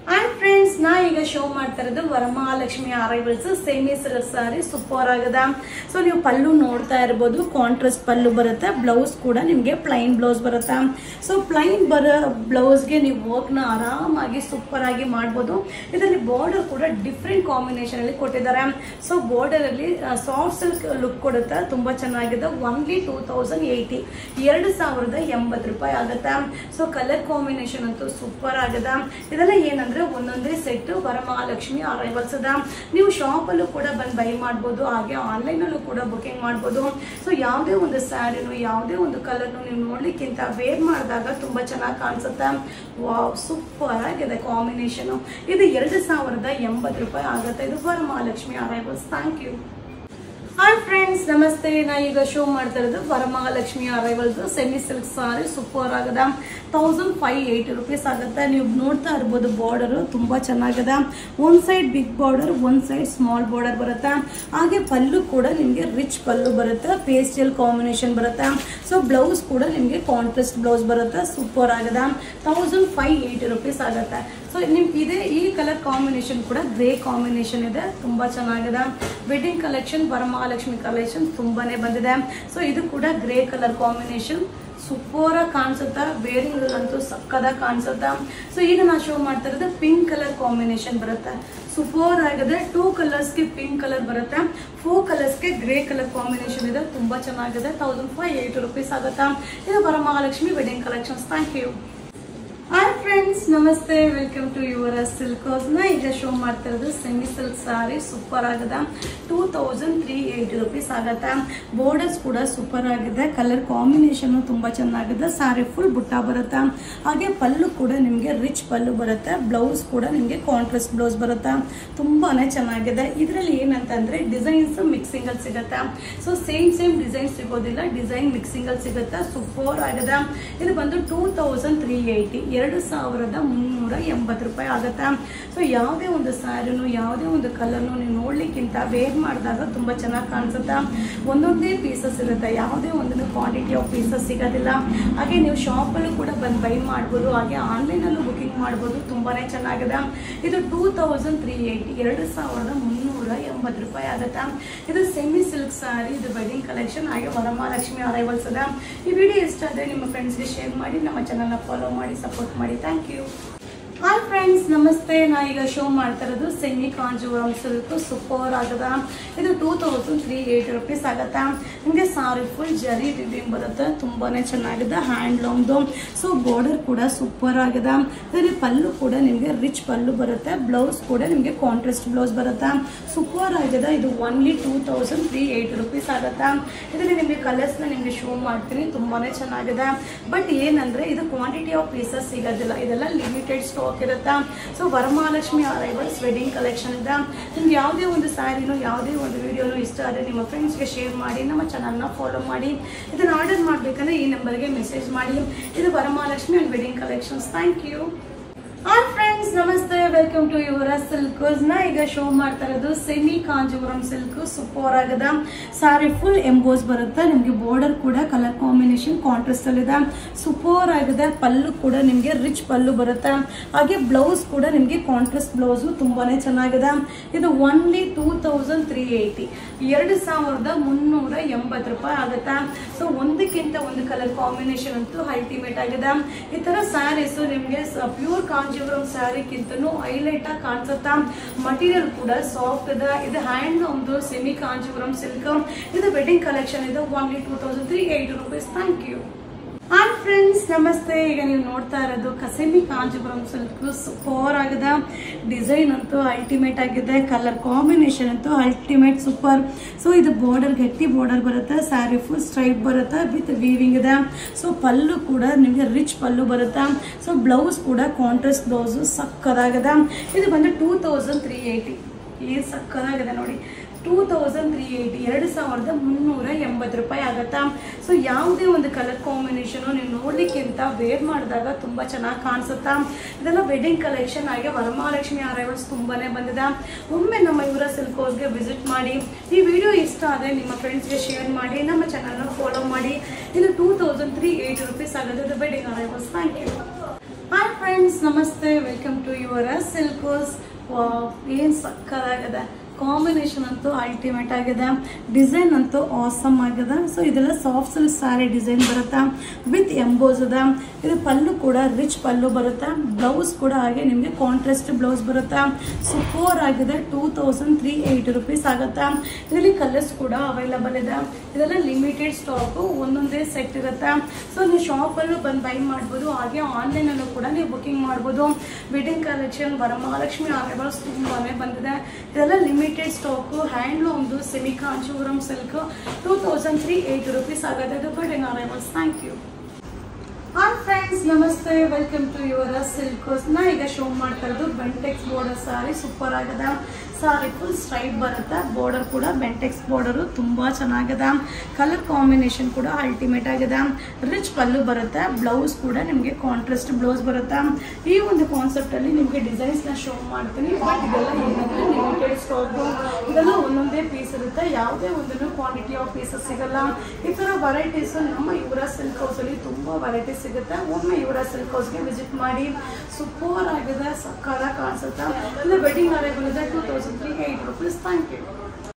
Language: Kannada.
ಹಾಯ್ ಫ್ರೆಂಡ್ಸ್ ನಾ ಈಗ ಶೋ ಮಾಡ್ತಾ ಇರೋದು Varamahalakshmi arrivals semi silk sari super ಆಗದ ಸೊ ನೀವು ಪಲ್ಲು ನೋಡ್ತಾ ಇರ್ಬೋದು ಕಾಂಟ್ರಾಸ್ಟ್ ಪಲ್ಲು ಬರುತ್ತೆ ಬ್ಲೌಸ್ ಕೂಡ ನಿಮಗೆ ಪ್ಲೈನ್ ಬ್ಲೌಸ್ ಬರುತ್ತೆ ಸೊ ಪ್ಲೈನ್ ಬರೋ ಬ್ಲೌಸ್ಗೆ ನೀವು ವರ್ಕ್ನ ಆರಾಮಾಗಿ ಸೂಪರ್ ಆಗಿ ಮಾಡ್ಬೋದು ಇದರಲ್ಲಿ ಬಾರ್ಡರ್ ಕೂಡ ಡಿಫ್ರೆಂಟ್ ಕಾಂಬಿನೇಷನ್ ಅಲ್ಲಿ ಕೊಟ್ಟಿದ್ದಾರೆ ಸೊ ಬಾರ್ಡರ್ ಅಲ್ಲಿ ಸಾಫ್ಟ್ ಸಿಲ್ಕ್ ಲುಕ್ ಕೊಡುತ್ತೆ ತುಂಬಾ ಚೆನ್ನಾಗಿದೆ ಒನ್ಲಿ ಟೂ ತೌಸಂಡ್ ಏಯ್ಟಿ ಎರಡು ಸಾವಿರದ ಎಂಬತ್ತು ರೂಪಾಯಿ ಆಗುತ್ತೆ ಸೊ ಕಲರ್ ಕಾಂಬಿನೇಷನ್ ಅಂತೂ ಸೂಪರ್ ಆಗಿದೆ ಇದೆಲ್ಲ ಏನಂದ್ರೆ ಒಂದೊಂದೇ ಸೆಟ್ ವರಮಹಾಲಕ್ಷ್ಮಿ ಅರೈವಲ್ಸ್ ಅದ ನೀವು ಶಾಪ್ ಅಲ್ಲೂ ಕೂಡ ಬಂದು ಬೈ ಮಾಡ್ಬೋದು ಹಾಗೆ ಆನ್ಲೈನ್ ಅಲ್ಲೂ ಕೂಡ ಬುಕಿಂಗ್ ಮಾಡ್ಬೋದು ಸೊ ಯಾವುದೇ ಒಂದು ಸ್ಯಾರಿನು ಯಾವುದೇ ಒಂದು ಕಲರ್ನು ನೀವು ನೋಡ್ಲಿಕ್ಕಿಂತ ವೇರ್ ಮಾಡಿದಾಗ ತುಂಬಾ ಚೆನ್ನಾಗಿ ಕಾಣಿಸುತ್ತೆ ವಾವ್ ಸೂಪರ್ ಆಗಿದೆ ಕಾಂಬಿನೇಷನ್ ಇದು ಎರಡು ಸಾವಿರದ ಎಂಬತ್ತು ರೂಪಾಯಿ ಆಗುತ್ತೆ ಇದು Varamahalakshmi arrivals thank you hi friends ನಮಸ್ತೆ ನಾ ಈಗ ಶೋ ಮಾಡ್ತಾ ಇರೋದು Varamahalakshmi arrivals semi silk sari super ಆಗದ ತೌಸಂಡ್ ಫೈವ್ ಏಯ್ಟಿ ರುಪೀಸ್ ಆಗುತ್ತೆ ನೀವು ನೋಡ್ತಾ ಇರ್ಬೋದು ಬಾರ್ಡರ್ ತುಂಬಾ ಚೆನ್ನಾಗಿದೆ ಒಂದ್ ಸೈಡ್ ಬಿಗ್ ಬಾರ್ಡರ್ ಒಂದ್ ಸೈಡ್ ಸ್ಮಾಲ್ ಬಾರ್ಡರ್ ಬರುತ್ತೆ ಹಾಗೆ ಪಲ್ಲು ಕೂಡ ನಿಮಗೆ ರಿಚ್ ಪಲ್ಲು ಬರುತ್ತೆ ಪೇಸ್ಟಲ್ ಕಾಂಬಿನೇಷನ್ ಬರುತ್ತೆ ಸೊ ಬ್ಲೌಸ್ ಕೂಡ ನಿಮಗೆ ಕಾಂಟ್ರಾಸ್ಟ್ ಬ್ಲೌಸ್ ಬರುತ್ತೆ ಸೂಪರ್ ಆಗಿದೆ ತೌಸಂಡ್ ಫೈವ್ ಏಯ್ಟಿ ರುಪೀಸ್ ಆಗುತ್ತೆ ಸೊ ನಿಮ್ಗೆ ಇದೇ ಈ ಕಲರ್ ಕಾಂಬಿನೇಷನ್ ಕೂಡ ಗ್ರೇ ಕಾಂಬಿನೇಷನ್ ಇದೆ ತುಂಬಾ ಚೆನ್ನಾಗಿದೆ ವೆಡ್ಡಿಂಗ್ ಕಲೆಕ್ಷನ್ ವರಮಹಾಲಕ್ಷ್ಮಿ ಕಲೆಕ್ಷನ್ ತುಂಬಾನೇ ಬಂದಿದೆ ಸೊ ಇದು ಕೂಡ ಗ್ರೇ ಕಲರ್ ಕಾಂಬಿನೇಷನ್ ಸೂಪರ್ ಆಗಿ ಕಾಣಿಸುತ್ತಾ ಬೇರಿಂಗ್ ಅಂತೂ ಸಕ್ಕದಾಗಿ ಕಾಣಿಸುತ್ತಾ ಸೊ ಈಗ ನಾ ಶೋ ಮಾಡ್ತಾ ಇರೋದು ಪಿಂಕ್ ಕಲರ್ ಕಾಂಬಿನೇಷನ್ ಬರುತ್ತೆ ಸೂಪರ್ ಆಗಿದೆ ಟೂ ಕಲರ್ಸ್ಗೆ ಪಿಂಕ್ ಕಲರ್ ಬರುತ್ತೆ ಫೋರ್ ಕಲರ್ಸ್ಗೆ ಗ್ರೇ ಕಲರ್ ಕಾಂಬಿನೇಷನ್ ಇದೆ ತುಂಬಾ ಚೆನ್ನಾಗಿದೆ ತೌಸಂಡ್ ಫೈವ್ ಏಯ್ಟಿ ರುಪೀಸ್ ಆಗುತ್ತಾ ಇದು Varamahalakshmi wedding collections thank you hi friends ನಮಸ್ತೆ ವೆಲ್ಕಮ್ ಟು ಯುವರ್ ಸಿಲ್ಕ್ ನ ಈಗ ಶೋ ಮಾಡ್ತಾ ಇರೋದು ಸೆಮಿ ಸಿಲ್ಕ್ ಸಾರಿ ಸೂಪರ್ ಆಗಿದೆ two thousand three eighty rupees ಆಗುತ್ತೆ ಬೋರ್ಡರ್ಸ್ ಕೂಡ ಸೂಪರ್ ಆಗಿದೆ ಕಲರ್ ಕಾಂಬಿನೇಷನ್ ತುಂಬಾ ಚೆನ್ನಾಗಿದೆ ಸಾರಿ ಫುಲ್ ಬುಟ್ಟ ಬರುತ್ತೆ ಹಾಗೆ ಪಲ್ಲು ಕೂಡ ನಿಮಗೆ ರಿಚ್ ಪಲ್ಲು ಬರುತ್ತೆ ಬ್ಲೌಸ್ ಕೂಡ ನಿಮಗೆ ಕಾಂಟ್ರಾಸ್ಟ್ ಬ್ಲೌಸ್ ಬರುತ್ತೆ ತುಂಬಾನೇ ಚೆನ್ನಾಗಿದೆ ಇದರಲ್ಲಿ ಏನಂತಂದ್ರೆ ಡಿಸೈನ್ಸ್ ಮಿಕ್ಸಿಂಗ್ ಅಲ್ಲಿ ಸಿಗುತ್ತೆ ಸೊ ಸೇಮ್ ಸೇಮ್ ಡಿಸೈನ್ ಸಿಗೋದಿಲ್ಲ ಡಿಸೈನ್ ಮಿಕ್ಸಿಂಗ್ ಅಲ್ಲಿ ಸಿಗುತ್ತೆ ಸೂಪರ್ ಆಗಿದೆ ಇದು ಬಂದು ಟೂ ತೌಸಂಡ್ ತ್ರೀ ಏಯ್ಟಿ ಎರಡು ಸಾವಿರದ ಮುನ್ನೂರ ಎಂಬತ್ತು ರೂಪಾಯಿ ಆಗುತ್ತೆ ಸೊ ಯಾವುದೇ ಒಂದು ಸ್ಯಾರಿನು ಯಾವುದೇ ಒಂದು ಕಲರ್ನು ನೀವು ನೋಡ್ಲಿಕ್ಕಿಂತ ವೇರ್ ಮಾಡಿದಾಗ ತುಂಬ ಚೆನ್ನಾಗಿ ಕಾಣಿಸುತ್ತೆ ಒಂದೊಂದೇ ಪೀಸಸ್ ಇರುತ್ತೆ ಯಾವುದೇ ಒಂದು ಕ್ವಾಂಟಿಟಿ ಆಫ್ ಪೀಸಸ್ ಸಿಗೋದಿಲ್ಲ ಹಾಗೆ ನೀವು ಶಾಪಲ್ಲೂ ಕೂಡ ಬಂದು ಬೈ ಮಾಡ್ಬೋದು ಹಾಗೆ ಆನ್ಲೈನಲ್ಲೂ ಬುಕಿಂಗ್ ಮಾಡ್ಬೋದು ತುಂಬಾ ಚೆನ್ನಾಗಿದೆ ಇದು ಟೂ ತೌಸಂಡ್ ತ್ರೀ ಏಯ್ಟಿ ಎರಡು ಸಾವಿರದ ಮುನ್ನೂರ ಎಂಬತ್ತು ರೂಪಾಯಿ ಆಗುತ್ತೆ ಇದು ಸೆಮಿ ಸಿಲ್ಕ್ ಸ್ಯಾರಿ ಇದು ವೆಡ್ಡಿಂಗ್ ಕಲೆಕ್ಷನ್ ಹಾಗೆ ವರಮಹಾಲಕ್ಷ್ಮಿ ಅರೈವಲ್ಸ್ ಅದ ಈ ವಿಡಿಯೋ ಇಷ್ಟ ಆದರೆ ನಿಮ್ಮ ಫ್ರೆಂಡ್ಸ್ಗೆ ಶೇರ್ ಮಾಡಿ ನಮ್ಮ ಚಾನಲ್ನ ಫಾಲೋ ಮಾಡಿ ಸಪೋರ್ಟ್ ಮಾಡಿ ಥ್ಯಾಂಕ್ ಯು ಹಾಯ್ ಫ್ರೆಂಡ್ಸ್ ನಮಸ್ತೆ ನಾ ಈಗ ಶೋ ಮಾಡ್ತಾ ಇರೋದು ಸೆಮಿ ಕಾಂಜುವರಂ ಸಿಲ್ಕ್ ಸೂಪರ್ ಆಗದ ಇದು two thousand three eighty rupees ಆಗತ್ತೆ ನಿಮಗೆ ಸಾರಿ ಫುಲ್ ಜರಿ ವಿವಿಂಗ್ ಬರುತ್ತೆ ತುಂಬಾನೇ ಚೆನ್ನಾಗಿದೆ ಹ್ಯಾಂಡ್ಲೂಮ್ದು ಸೊ ಬಾರ್ಡರ್ ಕೂಡ ಸೂಪರ್ ಆಗಿದೆ ಇದರಲ್ಲಿ ಪಲ್ಲು ಕೂಡ ನಿಮಗೆ ರಿಚ್ ಪಲ್ಲು ಬರುತ್ತೆ ಬ್ಲೌಸ್ ಕೂಡ ನಿಮಗೆ ಕಾಂಟ್ರಾಸ್ಟ್ ಬ್ಲೌಸ್ ಬರುತ್ತೆ ಸೂಪರ್ ಆಗಿದೆ ಇದು only two thousand three eighty rupees ಆಗುತ್ತೆ ಇದರಲ್ಲಿ ನಿಮಗೆ ಕಲರ್ಸ್ನ ನಿಮಗೆ ಶೋ ಮಾಡ್ತೀನಿ ತುಂಬಾನೇ ಚೆನ್ನಾಗಿದೆ ಬಟ್ ಏನಂದ್ರೆ ಇದು ಕ್ವಾಂಟಿಟಿ ಆಫ್ ಪೀಸಸ್ ಸಿಗೋದಿಲ್ಲ ಇದೆಲ್ಲ ಲಿಮಿಟೆಡ್ ಸ್ಟಾಕ್ ಇರುತ್ತಾ so Varamahalakshmi arrivals wedding collection ಇದೆ ನಿಮ್ಗೆ ಯಾವುದೇ ಒಂದು ಸ್ಯಾರಿನೋ ಯಾವುದೇ ಒಂದು ವಿಡಿಯೋನು ಇಷ್ಟ ಆದರೆ ನಿಮ್ಮ ಫ್ರೆಂಡ್ಸ್ಗೆ ಶೇರ್ ಮಾಡಿ ನಮ್ಮ ಚಾನಲ್ನ ಫಾಲೋ ಮಾಡಿ ಇದನ್ನು ಆರ್ಡರ್ ಮಾಡಬೇಕಂದ್ರೆ ಈ ನಂಬರ್ಗೆ ಮೆಸೇಜ್ ಮಾಡಿ ಇದು Varamahalakshmi and wedding collections thank you hi friends ನಮಸ್ತೆ ವೆಲ್ಕಮ್ ಟು ಯುವರ ಸಿಲ್ಕ್ ನ ಈಗ ಶೋ ಮಾಡ್ತಾ ಇರೋದು ಸೆಮಿ ಕಾಂಜೀವರಂ ಸಿಲ್ಕ್ ಸೂಪರ್ ಆಗದ ಸಾರಿ ಫುಲ್ ಎಂಬೋಸ್ ಬರುತ್ತೆ ನಿಮಗೆ ಬಾರ್ಡರ್ ಕೂಡ ಕಲರ್ ಕಾಂಬಿನೇಷನ್ ಕಾಂಟ್ರಾಸ್ಟ್ ಅಲ್ಲಿ ಇದೆ ಸೂಪರ್ ಆಗಿದೆ ಪಲ್ಲು ಕೂಡ ನಿಮಗೆ ರಿಚ್ ಪಲ್ಲು ಬರುತ್ತೆ ಹಾಗೆ ಬ್ಲೌಸ್ ಕೂಡ ನಿಮಗೆ ಕಾಂಟ್ರಾಸ್ಟ್ ಬ್ಲೌಸ್ ತುಂಬಾನೇ ಚೆನ್ನಾಗಿದೆ ಇದು only two thousand three eighty ಎರಡು ಸಾವಿರದ ಮುನ್ನೂರ ಎಂಬತ್ತು ರೂಪಾಯಿ ಆಗುತ್ತೆ ಸೊ ಒಂದಕ್ಕಿಂತ ಒಂದು ಕಲರ್ ಕಾಂಬಿನೇಷನ್ ಅಂತೂ ಅಲ್ಟಿಮೇಟ್ ಆಗಿದೆ ಈ ತರ ಸ್ಯಾರೀಸ್ ನಿಮಗೆ ಪ್ಯೂರ್ ಕಾಂಜೀವರಂ ಸ್ಯಾರಿಗಿಂತನೂ ಹೈಲೈಟ್ ಆಗಿ ಕಾಣಿಸುತ್ತಾ ಮಟೀರಿಯಲ್ ಕೂಡ ಸಾಫ್ಟ್ ಇದೆ ಇದು ಹ್ಯಾಂಡ್ ಒಂದು ಸೆಮಿ ಕಾಂಜೀವರಂ ಸಿಲ್ಕ್ ಇದು ವೆಡ್ಡಿಂಗ್ ಕಲೆಕ್ಷನ್ ಇದೆ only two thousand three eighty rupees thank you hi friends ನಮಸ್ತೆ ಈಗ ನೀವು ನೋಡ್ತಾ ಇರೋದು ಕಸೆಮಿ ಕಾಂಜಿಪುರಂ ಸಿಲ್ಕ್ ಸೂಪರ್ ಆಗಿದೆ ಡಿಸೈನ್ ಅಂತೂ ಅಲ್ಟಿಮೇಟ್ ಆಗಿದೆ ಕಲರ್ ಕಾಂಬಿನೇಷನ್ ಅಂತೂ ಅಲ್ಟಿಮೇಟ್ ಸೂಪರ್ ಸೊ ಇದು ಬಾರ್ಡರ್ ಗಟ್ಟಿ ಬಾರ್ಡರ್ ಬರುತ್ತೆ ಸ್ಯಾರಿ ಫುಲ್ ಸ್ಟ್ರೈಪ್ ಬರುತ್ತೆ ವಿತ್ ವೀವಿಂಗ್ ಇದೆ ಸೊ ಪಲ್ಲು ಕೂಡ ನಿಮಗೆ ರಿಚ್ ಪಲ್ಲು ಬರುತ್ತೆ ಸೊ ಬ್ಲೌಸ್ ಕೂಡ ಕಾಂಟ್ರಾಸ್ಟ್ ಬ್ಲೌಸು ಸಕ್ಕದಾಗಿದೆ ಇದು ಬಂದು ಟೂ ತೌಸಂಡ್ ತ್ರೀ ಏಯ್ಟಿ ಏನು ಸಕ್ಕದಾಗಿದೆ ನೋಡಿ ಟೂ ತೌಸಂಡ್ ತ್ರೀ ಏಯ್ಟಿ ಎರಡು ಸಾವಿರದ ಮುನ್ನೂರ ಎಂಬತ್ತು ರೂಪಾಯಿ ಆಗುತ್ತಾ ಸೊ ಯಾವುದೇ ಒಂದು ಕಲರ್ ಕಾಂಬಿನೇಷನು ನೀವು ನೋಡ್ಲಿಕ್ಕಿಂತ ವೇರ್ ಮಾಡಿದಾಗ ತುಂಬ ಚೆನ್ನಾಗಿ ಕಾಣಿಸುತ್ತಾ ಇದೆಲ್ಲ ವೆಡ್ಡಿಂಗ್ ಕಲೆಕ್ಷನ್ ಹಾಗೆ ವರಮಹಾಲಕ್ಷ್ಮಿ ಅರೈವಲ್ಸ್ ತುಂಬಾನೇ ಬಂದಿದೆ ಒಮ್ಮೆ ನಮ್ಮ ಇವರ ಸಿಲ್ಕ್ ಹೌಸ್ಗೆ ವಿಸಿಟ್ ಮಾಡಿ ಈ ವಿಡಿಯೋ ಇಷ್ಟ ಆದರೆ ನಿಮ್ಮ ಫ್ರೆಂಡ್ಸ್ಗೆ ಶೇರ್ ಮಾಡಿ ನಮ್ಮ ಚಾನಲ್ನ ಫಾಲೋ ಮಾಡಿ ಇದು two thousand three eighty rupees ಆಗುತ್ತೆ wedding arrivals thank you hi friends ನಮಸ್ತೆ ವೆಲ್ಕಮ್ ಟು ಯುವರ್ ಸಿಲ್ಕೋಸ್ ಏನು ಸಕ್ಕದಾಗಿದೆ ಕಾಂಬಿನೇಷನ್ ಅಂತೂ ಅಲ್ಟಿಮೇಟ್ ಆಗಿದೆ ಡಿಸೈನ್ ಅಂತೂ ಆಸಮ್ ಆಗಿದೆ ಸೊ ಇದೆಲ್ಲ ಸಾಫ್ಟ್ ಸಿಲ್ಕ್ ಸ್ಯಾರಿ ಡಿಸೈನ್ ಬರುತ್ತೆ ವಿತ್ ಎಂಬೋಸ್ ಇದೆ ಇದು ಪಲ್ಲು ಕೂಡ ರಿಚ್ ಪಲ್ಲು ಬರುತ್ತೆ ಬ್ಲೌಸ್ ಕೂಡ ಹಾಗೆ ನಿಮಗೆ ಕಾಂಟ್ರಾಸ್ಟ್ ಬ್ಲೌಸ್ ಬರುತ್ತೆ ಸೂಪರ್ ಆಗಿದೆ two thousand three eighty rupees ಆಗುತ್ತೆ ಇದರಲ್ಲಿ ಕಲರ್ಸ್ ಕೂಡ ಅವೈಲಬಲ್ ಇದೆ ಇದೆಲ್ಲ ಲಿಮಿಟೆಡ್ ಸ್ಟಾಕು ಒಂದೊಂದೇ ಸೆಟ್ ಇರುತ್ತೆ ಸೊ ನೀವು ಶಾಪಲ್ಲೂ ಬಂದು ಬೈ ಮಾಡ್ಬೋದು ಹಾಗೆ ಆನ್ಲೈನಲ್ಲೂ ಕೂಡ ನೀವು ಬುಕಿಂಗ್ ಮಾಡ್ಬೋದು ವೆಡ್ಡಿಂಗ್ ಕಲೆಕ್ಷನ್ ವರಮಹಾಲಕ್ಷ್ಮಿ ಆರ್ಡರ್ಸ್ ತುಂಬಾನೇ ಬಂದಿದೆ ಇದೆಲ್ಲ ಲಿಮಿಟೆಡ್ ಸ್ಟಾಕು ಹ್ಯಾಂಡ್ಲೂಮ್ದು semi Kanchipuram silk two thousand three eighty rupees ಆಗುತ್ತೆ ಇದು wedding arrivals thank you hi friends ನಮಸ್ತೆ ವೆಲ್ಕಮ್ ಟು ಯುವರ್ ಸಿಲ್ಕೋಸ್ ನಾ ಈಗ ಶೋ ಮಾಡ್ತಾ ಇರೋದು ಬೆಂಟೆಕ್ಸ್ ಬಾರ್ಡರ್ ಸಾರಿ ಸೂಪರ್ ಆಗಿದೆ ಸಾರಿ ಫುಲ್ ಸ್ಟ್ರೈಟ್ ಬರುತ್ತೆ ಬಾರ್ಡರ್ ಕೂಡ ಬೆಂಟೆಕ್ಸ್ ಬಾರ್ಡರು ತುಂಬ ಚೆನ್ನಾಗಿದೆ ಕಲರ್ ಕಾಂಬಿನೇಷನ್ ಕೂಡ ಅಲ್ಟಿಮೇಟ್ ಆಗಿದೆ ರಿಚ್ ಪಲ್ಲು ಬರುತ್ತೆ ಬ್ಲೌಸ್ ಕೂಡ ನಿಮಗೆ ಕಾಂಟ್ರಾಸ್ಟ್ ಬ್ಲೌಸ್ ಬರುತ್ತೆ ಈ ಒಂದು ಕಾನ್ಸೆಪ್ಟಲ್ಲಿ ನಿಮಗೆ ಡಿಸೈನ್ಸ್ನ ಶೋ ಮಾಡ್ತೀನಿ ಬಟ್ ಇದೆಲ್ಲ ಏನಂದರೆ ಲಿಮಿಟೆಡ್ ಸ್ಟಾಕು ಇದೆಲ್ಲ ಒಂದೊಂದೇ ಪೀಸ್ ಇರುತ್ತೆ ಯಾವುದೇ ಒಂದನ್ನು ಕ್ವಾಂಟಿಟಿ ಆಫ್ ಪೀಸಸ್ ಸಿಗಲ್ಲ ಈ ಥರ ವೆರೈಟೀಸ್ ನಮ್ಮ ಇವರ ಸಿಲ್ಕ್ ಹೌಸಲ್ಲಿ ತುಂಬ ವೆರೈಟೀಸ್ ಸಿಗುತ್ತೆ ಒಮ್ಮೆ ಇವರ ಸಿಲ್ಕ್ ಹೌಸ್ಗೆ ವಿಸಿಟ್ ಮಾಡಿ ಸೂಪರ್ ಆಗಿದೆ ಸಕ್ಕರ ಕಾಣಿಸುತ್ತೆ ಇದು ವೆಡ್ಡಿಂಗ್ ಅರೇಬಲ್ ಇದೆ two thousand three eight rupees thank you